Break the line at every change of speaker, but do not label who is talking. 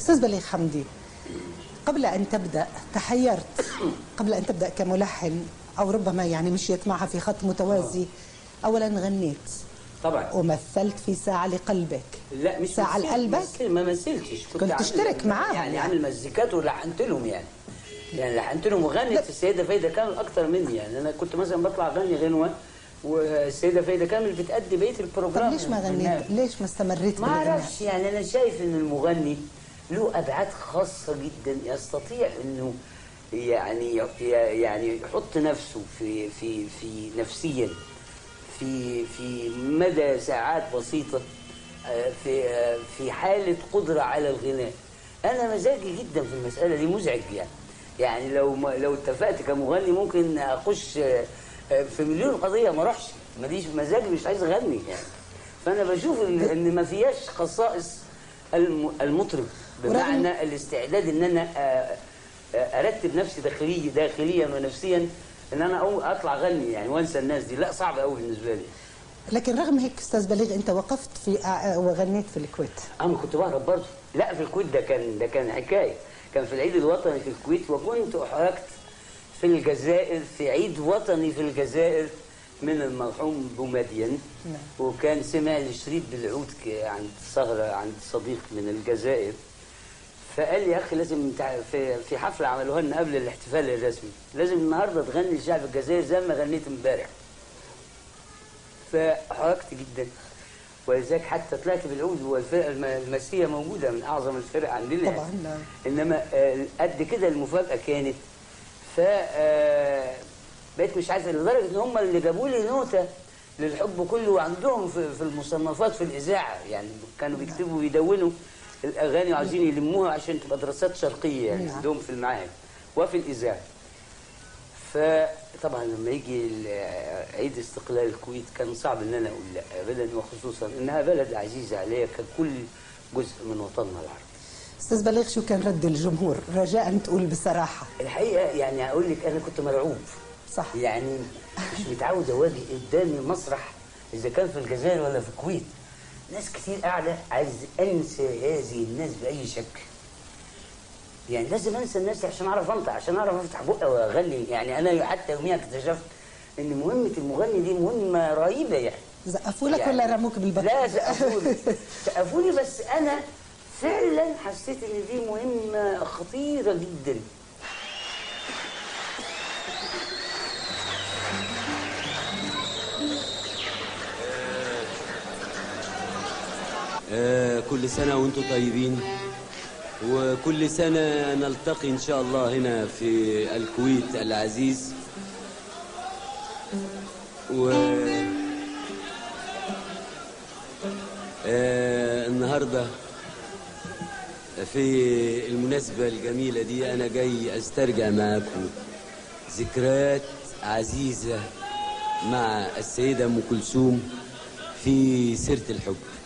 استاذ بليغ حمدي قبل ان تبدا تحيرت قبل ان تبدا كملحن او ربما يعني مشيت معها في خط متوازي اولا غنيت
طبعا
ومثلت في ساعه لقلبك
لا مش
ساعه
مثلت-
لقلبك
مثل- ما مثلتش
كنت
عامل-
تشترك معاهم
يعني
يعني.
عامل مزيكات ولحنت لهم يعني يعني لحنت لهم وغنت السيده فايده كامل اكتر مني يعني انا كنت مثلا بطلع اغني غنوه والسيده فايده كامل بتأدي بقيه
طب
البروجرام
ليش ما
بالنهاية.
غنيت ليش ما استمريت
ما
بالغناء
اعرفش يعني انا شايف ان المغني له ابعاد خاصه جدا يستطيع انه يعني يعني يحط نفسه في في في نفسيا في في مدى ساعات بسيطه آه، في آه، في حاله قدره على الغناء انا مزاجي جدا في المساله دي مزعج يعني يعني لو ما لو اتفقت كمغني ممكن اخش آه، آه، في مليون قضيه ما اروحش ماليش مزاجي مش عايز اغني يعني فانا بشوف ان ان ما فيهاش خصائص الم- المطرب بمعنى الاستعداد ان انا آه، آه، ارتب نفسي داخليا داخليا ونفسيا ان انا أقوم اطلع اغني يعني وانسى الناس دي لا صعب قوي بالنسبه لي
لكن رغم هيك استاذ بليغ انت وقفت في آه، وغنيت في الكويت
انا كنت بهرب برضه لا في الكويت ده كان ده كان حكايه كان في العيد الوطني في الكويت وكنت احرجت في الجزائر في عيد وطني في الجزائر من المرحوم بومدين
نعم.
وكان سمع لي شريط بالعود ك- عند سهره عند صديق من الجزائر فقال لي يا اخي لازم تع- في في حفله عملوها لنا قبل الاحتفال الرسمي لازم النهارده تغني الشعب الجزائري زي ما غنيت امبارح فحركت جدا ولذلك حتى طلعت بالعود والفرقه الم- المسيه موجوده من اعظم الفرق عندنا يعني.
طبعا نعم.
انما آه، قد كده المفاجاه كانت ف آه، بقيت مش عايز لدرجه ان هم اللي جابوا لي نوته للحب كله عندهم في في المصنفات في الاذاعه يعني كانوا بيكتبوا ويدونوا الاغاني وعايزين يلموها عشان تبقى دراسات شرقيه يعني
نعم.
عندهم في المعاهد وفي الاذاعه فطبعا لما يجي ال- عيد استقلال الكويت كان صعب ان انا اقول لا ابدا وخصوصا انها بلد عزيزه عليا ككل جزء من وطننا العربي.
استاذ بليغ شو كان رد الجمهور رجاء تقول بصراحه
الحقيقه يعني اقول لك انا كنت مرعوب
صح
يعني مش متعود اواجه قدامي مسرح اذا كان في الجزائر ولا في الكويت ناس كتير قاعده عايز انسى هذه الناس باي شكل يعني لازم انسى الناس دي عشان اعرف انطق عشان اعرف افتح بقى واغني يعني انا حتى يوميا اكتشفت ان مهمه المغني دي مهمه رهيبه يعني
زقفوا لك
يعني
ولا رموك بالبطن
لا سقفوني سقفوني بس انا فعلا حسيت ان دي مهمه خطيره جدا
آه، كل سنة وانتم طيبين وكل سنة نلتقي إن شاء الله هنا في الكويت العزيز و آه، النهاردة في المناسبة الجميلة دي أنا جاي أسترجع معاكم ذكريات عزيزة مع السيدة أم كلثوم في سيرة الحب